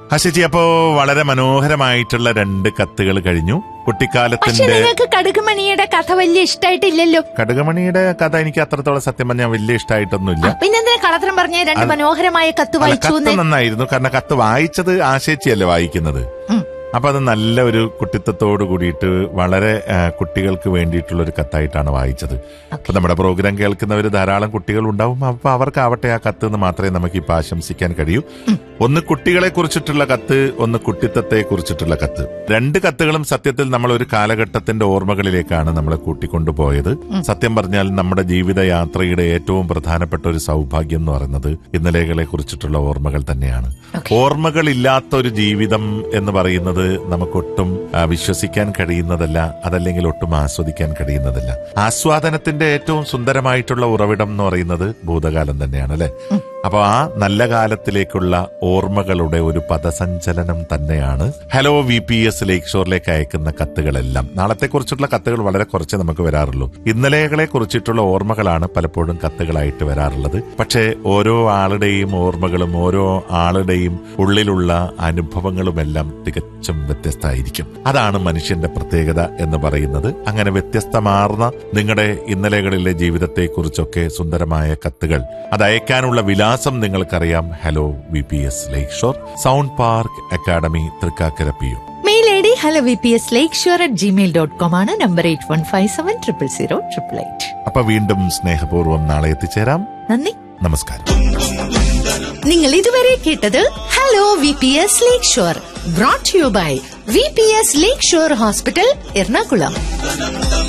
ഹസിച്ചി അപ്പോ വളരെ മനോഹരമായിട്ടുള്ള രണ്ട് കത്തുകൾ കഴിഞ്ഞു പക്ഷെ കുട്ടിക്കാലത്തിന്റെ നിങ്ങൾക്ക് കടുകുമണിയുടെ കഥ വലിയ ഇഷ്ടായിട്ടില്ലല്ലോ കടുകമണിയുടെ കഥ എനിക്ക് അത്രത്തോളം സത്യം പറഞ്ഞാൽ വലിയ ഇഷ്ടമായിട്ടൊന്നുമില്ല പിന്നെന്തിനാ കളത്രം പറഞ്ഞ രണ്ട് അത് മനോഹരമായ കത്ത് അല്ല, വായിച്ചു കത്ത് നന്നായിരുന്നു കാരണം കത്ത് വായിച്ചത് ആശേച്ചിയല്ലേ വായിക്കുന്നത് ഉം. അപ്പൊ അത് നല്ല ഒരു കുട്ടിത്തത്തോട് കൂടിയിട്ട് വളരെ ആ, കുട്ടികൾക്ക് വേണ്ടിയിട്ടുള്ള ഒരു കത്തായിട്ടാണ് വായിച്ചത് അപ്പൊ നമ്മുടെ പ്രോഗ്രാം കേൾക്കുന്നവർ ധാരാളം കുട്ടികൾ ഉണ്ടാവും അപ്പൊ അവർക്കാവട്ടെ ആ കത്ത് എന്ന് മാത്രമേ നമുക്ക് ഇപ്പൊ ആശംസിക്കാൻ കഴിയൂ ഒന്ന് കുട്ടികളെ കുറിച്ചിട്ടുള്ള കത്ത് ഒന്ന് കുട്ടിത്തത്തെ കുറിച്ചിട്ടുള്ള കത്ത് രണ്ട് കത്തുകളും സത്യത്തിൽ നമ്മൾ ഒരു കാലഘട്ടത്തിന്റെ ഓർമ്മകളിലേക്കാണ് നമ്മളെ കൂട്ടിക്കൊണ്ടുപോയത് സത്യം പറഞ്ഞാൽ നമ്മുടെ ജീവിത യാത്രയുടെ ഏറ്റവും പ്രധാനപ്പെട്ട ഒരു സൗഭാഗ്യം എന്ന് പറയുന്നത് ഇന്നലെകളെ കുറിച്ചിട്ടുള്ള ഓർമ്മകൾ തന്നെയാണ് ഓർമ്മകളില്ലാത്ത ഒരു ജീവിതം എന്ന് പറയുന്നത് നമുക്കൊട്ടും ആ, വിശ്വസിക്കാൻ കഴിയുന്നതല്ല അതല്ലെങ്കിൽ ഒട്ടും ആസ്വദിക്കാൻ കഴിയുന്നതല്ല ആസ്വാദനത്തിന്റെ ഏറ്റവും സുന്ദരമായിട്ടുള്ള ഉറവിടം എന്ന് പറയുന്നത് ഭൂതകാലം തന്നെയാണ് അല്ലെ അപ്പൊ ആ നല്ല കാലത്തിലേക്കുള്ള ഓർമ്മകളുടെ ഒരു പദസഞ്ചലനം തന്നെയാണ് hello V P S lake ഷോറിലേക്ക് അയക്കുന്ന കത്തുകളെല്ലാം നാളത്തെ കുറിച്ചുള്ള കത്തുകൾ വളരെ കുറച്ച് നമുക്ക് വരാറുള്ളൂ ഇന്നലെകളെ കുറിച്ചിട്ടുള്ള ഓർമ്മകളാണ് പലപ്പോഴും കത്തുകളായിട്ട് വരാറുള്ളത് പക്ഷേ ഓരോ ആളുടെയും ഓർമ്മകളും ഓരോ ആളുടെയും ഉള്ളിലുള്ള അനുഭവങ്ങളുമെല്ലാം തികച്ചും വ്യത്യസ്തമായിരിക്കും അതാണ് മനുഷ്യന്റെ പ്രത്യേകത എന്ന് പറയുന്നത് അങ്ങനെ വ്യത്യസ്തമാർന്ന നിങ്ങളുടെ ഇന്നലെകളിലെ ജീവിതത്തെക്കുറിച്ചൊക്കെ സുന്ദരമായ കത്തുകൾ അത് അയക്കാനുള്ള വിലാസം നിങ്ങൾക്കറിയാം hello V P S lake shore sound park academy Thrikkakara P U mail I D hello V P S lake shore at Gmail dot com ആണ് number eight one five seven triple zero triple eight അപ്പൊ വീണ്ടും സ്നേഹപൂർവ്വം നാളെ എത്തിച്ചേരാം നന്ദി നമസ്കാരം നിങ്ങൾ ഇതുവരെ കേട്ടത് hello V P S lake shore brought you by V P S lake shore hospital Ernakulam